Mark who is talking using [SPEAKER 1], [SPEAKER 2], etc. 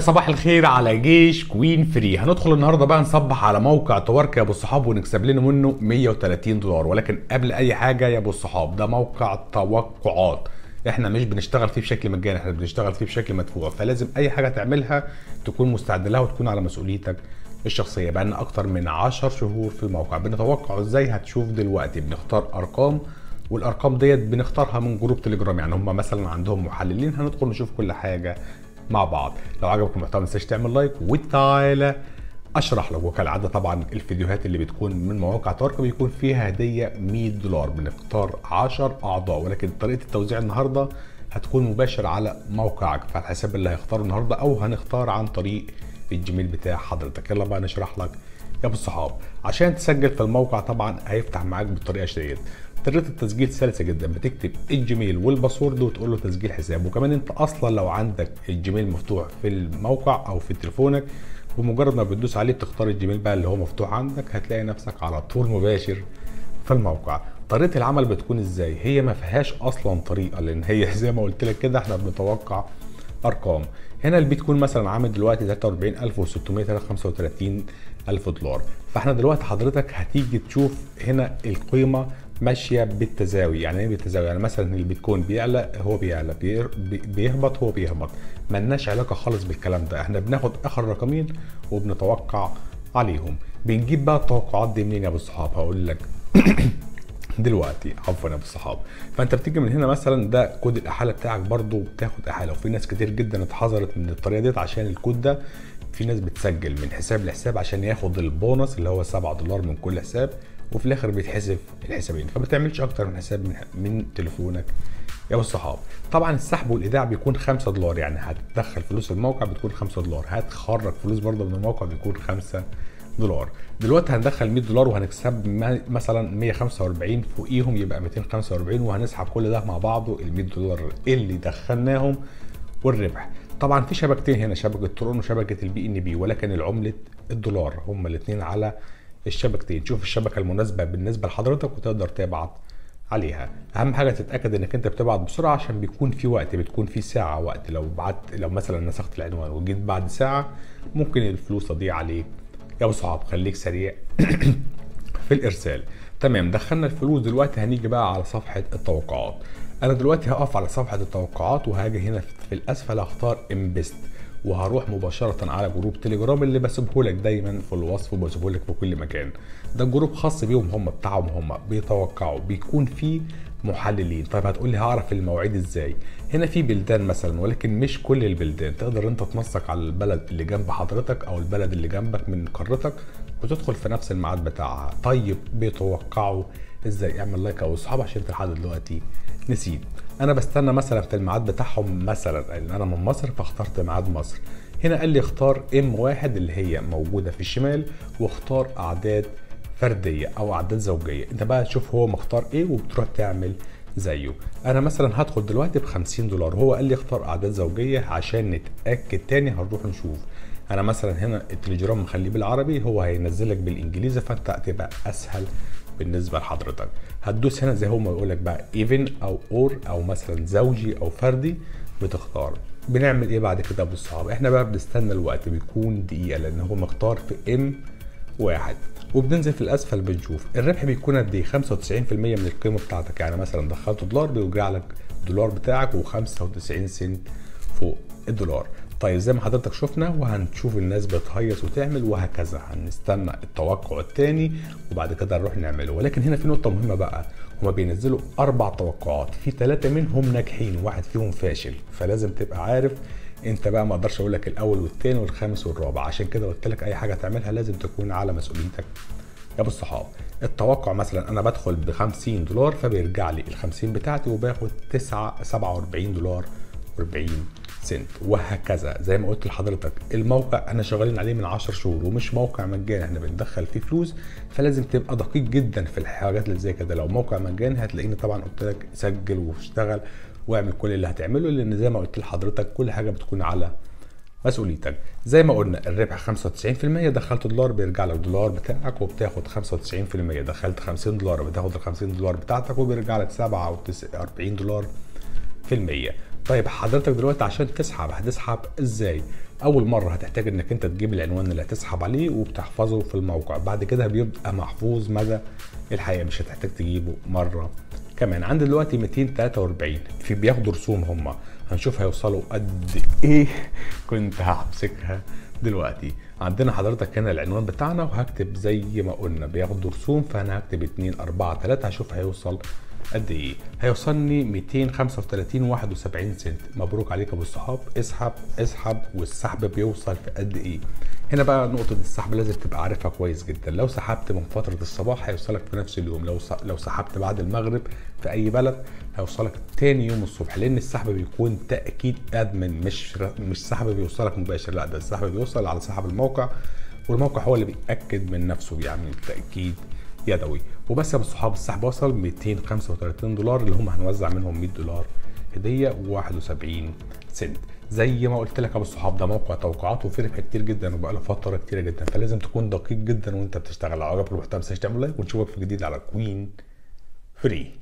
[SPEAKER 1] صباح الخير على جيش كوين فري هندخل النهارده بقى نصبح على موقع تورك يا ابو الصحاب ونكسب لنا منه 130 دولار ولكن قبل اي حاجه يا ابو الصحاب ده موقع توقعات احنا مش بنشتغل فيه بشكل مجاني احنا بنشتغل فيه بشكل مدفوع فلازم اي حاجه تعملها تكون مستعد لها وتكون على مسؤوليتك الشخصيه بقى لنا اكتر من 10 شهور في الموقع بنتوقع ازاي هتشوف دلوقتي بنختار ارقام والارقام ديت بنختارها من جروب تليجرام يعني هم مثلا عندهم محللين هندخل نشوف كل حاجه مع بعض لو عجبكم المحتوى ما تنساش تعمل لايك وتعالى اشرح لك وكالعاده طبعا الفيديوهات اللي بتكون من مواقع تورك بيكون فيها هديه 100 دولار بنختار 10 اعضاء ولكن طريقه التوزيع النهارده هتكون مباشر على موقعك فعلى حساب اللي هيختاره النهارده او هنختار عن طريق الجيميل بتاع حضرتك يلا بقى نشرح لك يا ابو الصحاب عشان تسجل في الموقع طبعا هيفتح معاك بالطريقه ديت طريقه التسجيل سلسه جدا بتكتب الجيميل والباسورد وتقول له تسجيل حساب وكمان انت اصلا لو عندك الجيميل مفتوح في الموقع او في تليفونك بمجرد ما بتدوس عليه بتختار الجيميل بقى اللي هو مفتوح عندك هتلاقي نفسك على طول مباشر في الموقع طريقه العمل بتكون ازاي هي ما فيهاش اصلا طريقه لان هي زي ما قلت لك كده احنا بنتوقع ارقام هنا البيتكوين مثلا عامل دلوقتي 43635 الف دولار فاحنا دلوقتي حضرتك هتيجي تشوف هنا القيمه ماشيه بالتزاوي يعني ايه بالتزاوي يعني مثلا البيتكوين بيعلى هو بيعلى بيهبط هو بيهبط ملناش علاقه خالص بالكلام ده احنا بناخد اخر رقمين وبنتوقع عليهم بنجيب بقى التوقعات دي منين يا ابو الصحاب هقول لك دلوقتي عفوا يا ابو الصحاب فانت بتيجي من هنا مثلا ده كود الاحاله بتاعك برضو بتاخد احاله وفي ناس كتير جدا اتحذرت من الطريقه ديت عشان الكود ده في ناس بتسجل من حساب لحساب عشان ياخد البونص اللي هو 7 دولار من كل حساب وفي الاخر بيتحسب الحسابين فما تعملش اكتر من حساب من, من تليفونك يا ابو الصحاب طبعا السحب والايداع بيكون 5 دولار يعني هتدخل فلوس الموقع بتكون 5 دولار هتخرج فلوس برضه من الموقع بيكون 5 دولار دلوقتي هندخل 100 دولار وهنكسب مثلا 145 فوقيهم يبقى 245 وهنسحب كل ده مع بعضه ال 100 دولار اللي دخلناهم والربح طبعا في شبكتين هنا شبكه ترون وشبكه البي ان بي ولكن العمله الدولار هما الاثنين على الشبكتين شوف الشبكه المناسبه بالنسبه لحضرتك وتقدر تبعت عليها اهم حاجه تتاكد انك انت بتبعت بسرعه عشان بيكون في وقت بتكون في ساعه وقت لو بعت لو مثلا نسخت العنوان وجيت بعد ساعه ممكن الفلوس تضيع عليك يا ابو صحاب خليك سريع في الارسال تمام دخلنا الفلوس دلوقتي هنيجي بقى على صفحه التوقعات انا دلوقتي هقف على صفحه التوقعات وهاجي هنا في الاسفل اختار انبست وهروح مباشرة على جروب تليجرام اللي بسيبه لك دايما في الوصف وبسيبه لك في كل مكان ده جروب خاص بيهم هم بتاعهم هم بيتوقعوا بيكون فيه محللين طيب هتقول لي هعرف المواعيد ازاي هنا في بلدان مثلا ولكن مش كل البلدان تقدر انت تنسق على البلد اللي جنب حضرتك او البلد اللي جنبك من قارتك وتدخل في نفس الميعاد بتاعها طيب بيتوقعوا ازاي اعمل لايك او اصحاب عشان انت لحد دلوقتي نسيت انا بستنى مثلا في الميعاد بتاعهم مثلا لان انا من مصر فاخترت ميعاد مصر هنا قال لي اختار ام واحد اللي هي موجوده في الشمال واختار اعداد فرديه او اعداد زوجيه انت بقى تشوف هو مختار ايه وبتروح تعمل زيه انا مثلا هدخل دلوقتي ب 50 دولار هو قال لي اختار اعداد زوجيه عشان نتاكد تاني هنروح نشوف انا مثلا هنا التليجرام مخليه بالعربي هو هينزلك بالانجليزي فانت هتبقى اسهل بالنسبه لحضرتك هتدوس هنا زي هو ما يقول لك بقى ايفن او اور او مثلا زوجي او فردي بتختار بنعمل ايه بعد كده ابو الصحاب احنا بقى بنستنى الوقت بيكون دقيقه لان هو مختار في ام واحد وبننزل في الاسفل بنشوف الربح بيكون قد ايه 95% من القيمه بتاعتك يعني مثلا دخلت دولار بيرجع لك الدولار بتاعك و95 سنت فوق الدولار طيب زي ما حضرتك شفنا وهنشوف الناس بتهيص وتعمل وهكذا هنستنى التوقع الثاني وبعد كده نروح نعمله ولكن هنا في نقطه مهمه بقى هما بينزلوا اربع توقعات في ثلاثه منهم ناجحين واحد فيهم فاشل فلازم تبقى عارف انت بقى ما اقدرش اقول لك الاول والثاني والخامس والرابع عشان كده قلت لك اي حاجه تعملها لازم تكون على مسؤوليتك يا ابو الصحاب التوقع مثلا انا بدخل ب 50 دولار فبيرجع لي ال 50 بتاعتي وباخد 9 47 دولار و40 سنت وهكذا زي ما قلت لحضرتك الموقع احنا شغالين عليه من 10 شهور ومش موقع مجاني احنا بندخل فيه فلوس فلازم تبقى دقيق جدا في الحاجات اللي زي كده لو موقع مجاني هتلاقيني طبعا قلت لك سجل واشتغل واعمل كل اللي هتعمله لان زي ما قلت لحضرتك كل حاجه بتكون على مسؤوليتك زي ما قلنا الربح 95% دخلت دولار بيرجع لك دولار بتاعك وبتاخد 95% دخلت 50 دولار بتاخد ال 50 دولار بتاعتك وبيرجع لك 47 دولار في المية طيب حضرتك دلوقتي عشان تسحب هتسحب ازاي اول مره هتحتاج انك انت تجيب العنوان اللي هتسحب عليه وبتحفظه في الموقع بعد كده بيبقى محفوظ مدى الحياه مش هتحتاج تجيبه مره كمان عندي دلوقتي 243 في بياخدوا رسوم هم هنشوف هيوصلوا قد ايه كنت همسكها دلوقتي عندنا حضرتك هنا العنوان بتاعنا وهكتب زي ما قلنا بياخدوا رسوم فانا هكتب 2 4 3 هشوف هيوصل قد ايه هيوصلني 235 71 سنت مبروك عليك يا ابو الصحاب اسحب اسحب والسحب بيوصل في قد ايه هنا بقى نقطة السحب لازم تبقى عارفها كويس جدا لو سحبت من فترة الصباح هيوصلك في نفس اليوم لو لو سحبت بعد المغرب في أي بلد هيوصلك تاني يوم الصبح لأن السحب بيكون تأكيد أدمن مش مش سحب بيوصلك مباشر لا ده السحب بيوصل على صاحب الموقع والموقع هو اللي بيأكد من نفسه بيعمل تأكيد يدوي وبس يا ابو الصحاب السحب وصل 235 دولار اللي هم هنوزع منهم 100 دولار هديه و71 سنت زي ما قلت لك يا ابو الصحاب ده موقع توقعات وفي ربح كتير جدا وبقى له فتره كتيره جدا فلازم تكون دقيق جدا وانت بتشتغل لو عجبك المحتوى ما تنساش تعمل لايك ونشوفك في جديد على كوين فري